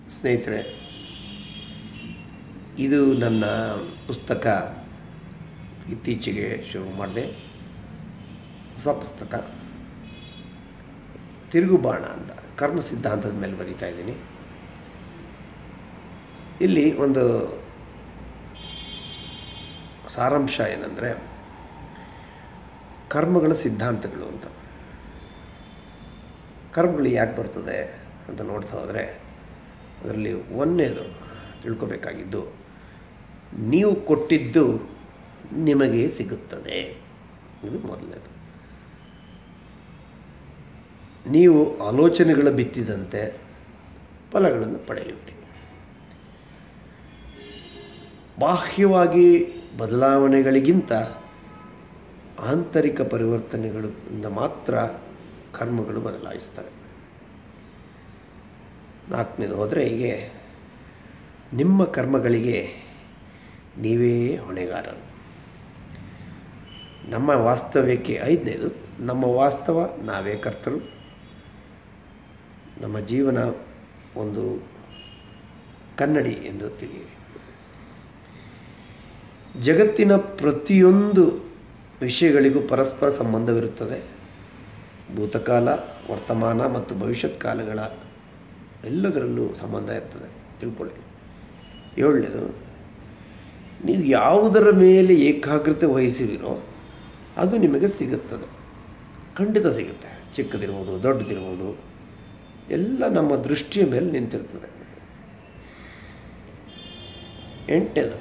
ಸ್ನೇಹಿತರೆ ಇದು ನನ್ನ ಪುಸ್ತಕ ಇತ್ತೀಚೆಗೆ ಶುರು ಮಾಡಿದೆ ಹೊಸ ಪುಸ್ತಕ ತಿರುಗುಬಾಣ ಅಂತ ಕರ್ಮ ಸಿದ್ಧಾಂತದ ಮೇಲೆ ಬರೀತಾ ಇದ್ದೀನಿ ಇಲ್ಲಿ ಒಂದು ಸಾರಾಂಶ ಏನಂದರೆ ಕರ್ಮಗಳ ಸಿದ್ಧಾಂತಗಳು ಅಂತ ಕರ್ಮಗಳು ಯಾಕೆ ಬರ್ತದೆ ಅಂತ ನೋಡ್ತಾ ಹೋದರೆ ಅದರಲ್ಲಿ ಒಂದನೇದು ತಿಳ್ಕೊಬೇಕಾಗಿದ್ದು ನೀವು ಕೊಟ್ಟಿದ್ದು ನಿಮಗೆ ಸಿಗುತ್ತದೆ ಇದು ಮೊದಲನೇದು ನೀವು ಆಲೋಚನೆಗಳ ಬಿತ್ತಿದಂತೆ ಫಲಗಳನ್ನು ಪಡೆಯುವಿರಿ ಬಾಹ್ಯವಾಗಿ ಬದಲಾವಣೆಗಳಿಗಿಂತ ಆಂತರಿಕ ಪರಿವರ್ತನೆಗಳಿಂದ ಮಾತ್ರ ಕರ್ಮಗಳು ಬದಲಾಯಿಸ್ತವೆ ನಾಲ್ಕನೇದು ಹೋದರೆ ಹೀಗೆ ನಿಮ್ಮ ಕರ್ಮಗಳಿಗೆ ನೀವೇ ಹೊಣೆಗಾರರು ನಮ್ಮ ವಾಸ್ತವ್ಯಕ್ಕೆ ಐದನೇದು ನಮ್ಮ ವಾಸ್ತವ ನಾವೇ ಕರ್ತರು ನಮ್ಮ ಜೀವನ ಒಂದು ಕನ್ನಡಿ ಎಂದು ತಿಳಿಯಿರಿ ಜಗತ್ತಿನ ಪ್ರತಿಯೊಂದು ವಿಷಯಗಳಿಗೂ ಪರಸ್ಪರ ಸಂಬಂಧವಿರುತ್ತದೆ ಭೂತಕಾಲ ವರ್ತಮಾನ ಮತ್ತು ಭವಿಷ್ಯತ್ ಕಾಲಗಳ ಎಲ್ಲದರಲ್ಲೂ ಸಂಬಂಧ ಇರ್ತದೆ ತಿಳ್ಕೊಳ್ಳಿ ಏಳನೇದು ನೀವು ಯಾವುದರ ಮೇಲೆ ಏಕಾಗ್ರತೆ ವಹಿಸುವಿರೋ ಅದು ನಿಮಗೆ ಸಿಗುತ್ತದೆ ಖಂಡಿತ ಸಿಗುತ್ತೆ ಚಿಕ್ಕದಿರ್ಬೋದು ದೊಡ್ಡದಿರ್ಬೋದು ಎಲ್ಲ ನಮ್ಮ ದೃಷ್ಟಿಯ ಮೇಲೆ ನಿಂತಿರ್ತದೆ ಎಂಟನೇದು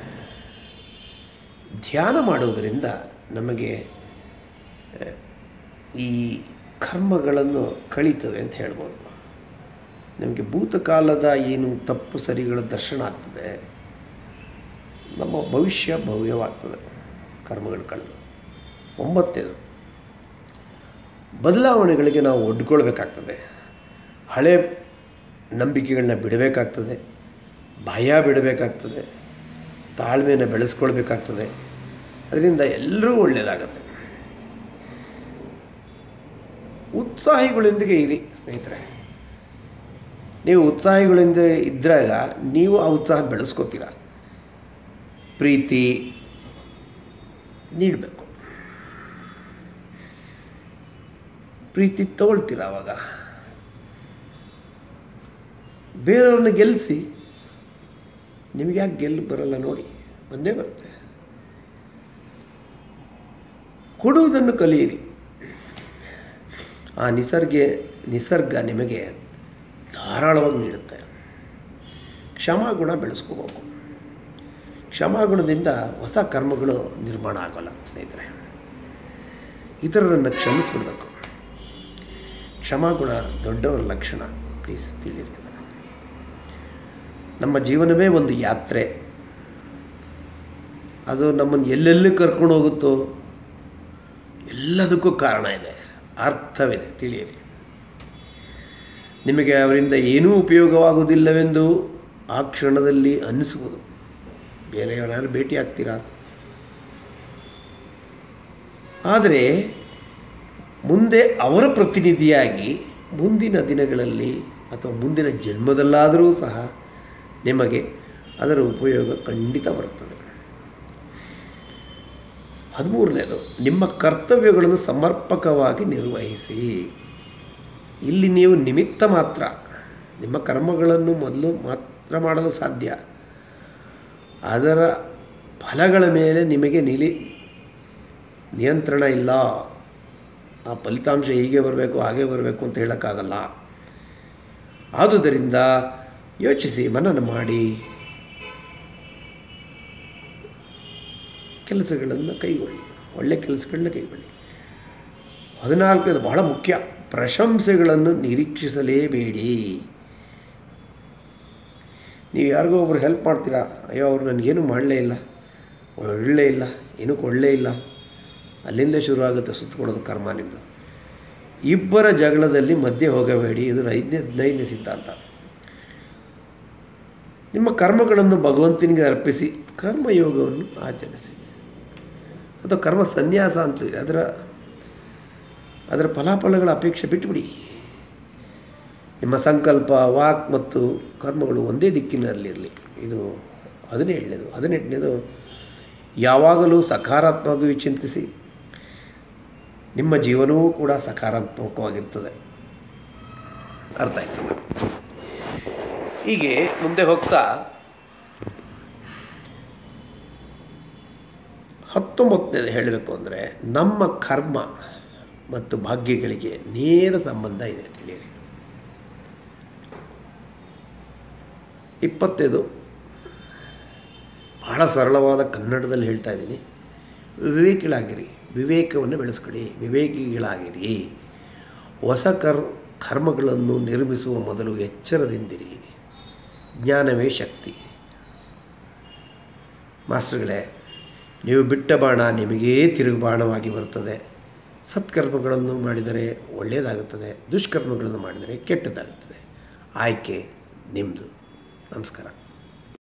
ಧ್ಯಾನ ಮಾಡುವುದರಿಂದ ನಮಗೆ ಆ, ಈ ಕರ್ಮಗಳನ್ನು ಕಳೀತವೆ ಅಂತ ಹೇಳ್ಬೋದು ನಮಗೆ ಭೂತಕಾಲದ ಏನು ತಪ್ಪು ಸರಿಗಳ ದರ್ಶನ ಆಗ್ತದೆ ನಮ್ಮ ಭವಿಷ್ಯ ಭವ್ಯವಾಗ್ತದೆ ಕರ್ಮಗಳು ಕಳೆದು ಒಂಬತ್ತನೇದು ಬದಲಾವಣೆಗಳಿಗೆ ನಾವು ಒಡ್ಕೊಳ್ಬೇಕಾಗ್ತದೆ ಹಳೆ ನಂಬಿಕೆಗಳನ್ನ ಬಿಡಬೇಕಾಗ್ತದೆ ಭಯ ಬಿಡಬೇಕಾಗ್ತದೆ ತಾಳ್ಮೆಯನ್ನು ಬೆಳೆಸ್ಕೊಳ್ಬೇಕಾಗ್ತದೆ ಅದರಿಂದ ಎಲ್ಲರೂ ಒಳ್ಳೆಯದಾಗತ್ತೆ ಉತ್ಸಾಹಿಗಳೊಂದಿಗೆ ಇರಿ ಸ್ನೇಹಿತರೆ ನೀವು ಉತ್ಸಾಹಿಗಳಿಂದ ಇದ್ದಾಗ ನೀವು ಆ ಉತ್ಸಾಹ ಬೆಳೆಸ್ಕೋತೀರ ಪ್ರೀತಿ ನೀಡಬೇಕು ಪ್ರೀತಿ ತಗೊಳ್ತೀರ ಆವಾಗ ಬೇರೆಯವ್ರನ್ನ ಗೆಲ್ಲಿಸಿ ನಿಮಗೆ ಯಾಕೆ ಗೆಲ್ಲು ಬರಲ್ಲ ನೋಡಿ ಬಂದೇ ಬರುತ್ತೆ ಕೊಡುವುದನ್ನು ಕಲಿಯಿರಿ ಆ ನಿಸರ್ಗ ನಿಸರ್ಗ ನಿಮಗೆ ಧಾರಾಳವಾಗಿ ನೀಡುತ್ತೆ ಕ್ಷಮಾಗುಣ ಬೆಳೆಸ್ಕೋಬೇಕು ಕ್ಷಮಾಗುಣದಿಂದ ಹೊಸ ಕರ್ಮಗಳು ನಿರ್ಮಾಣ ಆಗೋಲ್ಲ ಸ್ನೇಹಿತರೆ ಇತರರನ್ನು ಕ್ಷಮಿಸ್ಬಿಡ್ಬೇಕು ಕ್ಷಮಾಗುಣ ದೊಡ್ಡವರ ಲಕ್ಷಣ ಪ್ಲೀಸ್ ತಿಳಿಯಿರಿ ಅದನ್ನು. ನಮ್ಮ ಜೀವನವೇ ಒಂದು ಯಾತ್ರೆ ಅದು ನಮ್ಮನ್ನು ಎಲ್ಲೆಲ್ಲಿ ಕರ್ಕೊಂಡು ಹೋಗುತ್ತೋ ಎಲ್ಲದಕ್ಕೂ ಕಾರಣ ಇದೆ ಅರ್ಥವಿದೆ ತಿಳಿಯಿರಿ ನಿಮಗೆ ಅವರಿಂದ ಏನೂ ಉಪಯೋಗವಾಗುವುದಿಲ್ಲವೆಂದು ಆ ಕ್ಷಣದಲ್ಲಿ ಅನ್ನಿಸುವುದು ಬೇರೆಯವರಾರು ಭೇಟಿ ಆಗ್ತೀರಾ ಆದರೆ ಮುಂದೆ ಅವರ ಪ್ರತಿನಿಧಿಯಾಗಿ ಮುಂದಿನ ದಿನಗಳಲ್ಲಿ ಅಥವಾ ಮುಂದಿನ ಜನ್ಮದಲ್ಲಾದರೂ ಸಹ ನಿಮಗೆ ಅದರ ಉಪಯೋಗ ಖಂಡಿತ ಬರುತ್ತದೆ ಹದಿಮೂರನೇದು ನಿಮ್ಮ ಕರ್ತವ್ಯಗಳನ್ನು ಸಮರ್ಪಕವಾಗಿ ನಿರ್ವಹಿಸಿ ಇಲ್ಲಿ ನೀವು ನಿಮಿತ್ತ ಮಾತ್ರ ನಿಮ್ಮ ಕರ್ಮಗಳನ್ನು ಮೊದಲು ಮಾತ್ರ ಮಾಡಲು ಸಾಧ್ಯ ಅದರ ಫಲಗಳ ಮೇಲೆ ನಿಮಗೆ ನಿಲಿ ನಿಯಂತ್ರಣ ಇಲ್ಲ ಆ ಫಲಿತಾಂಶ ಹೀಗೆ ಬರಬೇಕು ಹಾಗೆ ಬರಬೇಕು ಅಂತ ಹೇಳೋಕ್ಕಾಗಲ್ಲ ಆದುದರಿಂದ ಯೋಚಿಸಿ ಮನನ ಮಾಡಿ ಕೆಲಸಗಳನ್ನು ಕೈಗೊಳ್ಳಿ ಒಳ್ಳೆ ಕೆಲಸಗಳನ್ನ ಕೈಗೊಳ್ಳಿ ಹದಿನಾಲ್ಕನೇದು ಬಹಳ ಮುಖ್ಯ ಪ್ರಶಂಸೆಗಳನ್ನು ನಿರೀಕ್ಷಿಸಲೇಬೇಡಿ ನೀವು ಯಾರಿಗೋ ಒಬ್ರು ಹೆಲ್ಪ್ ಮಾಡ್ತೀರಾ ಅಯ್ಯೋ ಅವ್ರು ನನಗೇನು ಮಾಡಲೇ ಇಲ್ಲ ಒಳ್ಳೆ ಇಲ್ಲ ಏನೂ ಕೊಡಲೇ ಇಲ್ಲ ಅಲ್ಲಿಂದ ಶುರು ಆಗುತ್ತೆ ಸುತ್ತಕೊಡೋದು ಕರ್ಮ ನಿಮ್ಮದು ಇಬ್ಬರ ಜಗಳದಲ್ಲಿ ಮಧ್ಯೆ ಹೋಗಬೇಡಿ ಇದು ಐದನೇ ಹದಿನೈದನೇ ಸಿದ್ಧಾಂತ ನಿಮ್ಮ ಕರ್ಮಗಳನ್ನು ಭಗವಂತನಿಗೆ ಅರ್ಪಿಸಿ ಕರ್ಮಯೋಗವನ್ನು ಆಚರಿಸಿ ಅಥವಾ ಕರ್ಮ ಸನ್ಯಾಸ ಅಂತ ಇದೆ ಅದರ ಅದರ ಫಲಾಫಲಗಳ ಅಪೇಕ್ಷೆ ಬಿಟ್ಟುಬಿಡಿ ನಿಮ್ಮ ಸಂಕಲ್ಪ ವಾಕ್ ಮತ್ತು ಕರ್ಮಗಳು ಒಂದೇ ದಿಕ್ಕಿನಲ್ಲಿರಲಿ ಇದು ಹದಿನೇಳನೇದು ಹದಿನೆಂಟನೇದು ಯಾವಾಗಲೂ ಸಕಾರಾತ್ಮಕವಾಗಿ ಚಿಂತಿಸಿ ನಿಮ್ಮ ಜೀವನವೂ ಕೂಡ ಸಕಾರಾತ್ಮಕವಾಗಿರ್ತದೆ ಅರ್ಥ ಆಯ್ತಲ್ಲ ಹೀಗೆ ಮುಂದೆ ಹೋಗ್ತಾ ಹತ್ತೊಂಬತ್ತನೇದು ಹೇಳಬೇಕು ಅಂದರೆ ನಮ್ಮ ಕರ್ಮ ಮತ್ತು ಭಾಗ್ಯಗಳಿಗೆ ನೇರ ಸಂಬಂಧ ಇದೆ ತಿಳಿಯಿರಿ ಇಪ್ಪತ್ತೈದು ಬಹಳ ಸರಳವಾದ ಕನ್ನಡದಲ್ಲಿ ಹೇಳ್ತಾ ಇದ್ದೀನಿ ವಿವೇಕಿಗಳಾಗಿರಿ ವಿವೇಕವನ್ನು ಬೆಳೆಸ್ಕೊಳ್ಳಿ ವಿವೇಕಿಗಳಾಗಿರಿ ಹೊಸ ಕರ್ ಕರ್ಮಗಳನ್ನು ನಿರ್ಮಿಸುವ ಮೊದಲು ಎಚ್ಚರದಿಂದಿರಿ ಜ್ಞಾನವೇ ಶಕ್ತಿ ಮಾಸ್ಟರ್ಗಳೇ ನೀವು ಬಿಟ್ಟ ಬಾಣ ನಿಮಗೇ ತಿರುగు ಬಾಣವಾಗಿ ಬರುತ್ತದೆ ಸತ್ಕರ್ಮಗಳನ್ನು ಮಾಡಿದರೆ ಒಳ್ಳೆಯದಾಗುತ್ತದೆ ದುಷ್ಕರ್ಮಗಳನ್ನು ಮಾಡಿದರೆ ಕೆಟ್ಟದಾಗುತ್ತದೆ ಆಯ್ಕೆ ನಿಮ್ಮದು ನಮಸ್ಕಾರ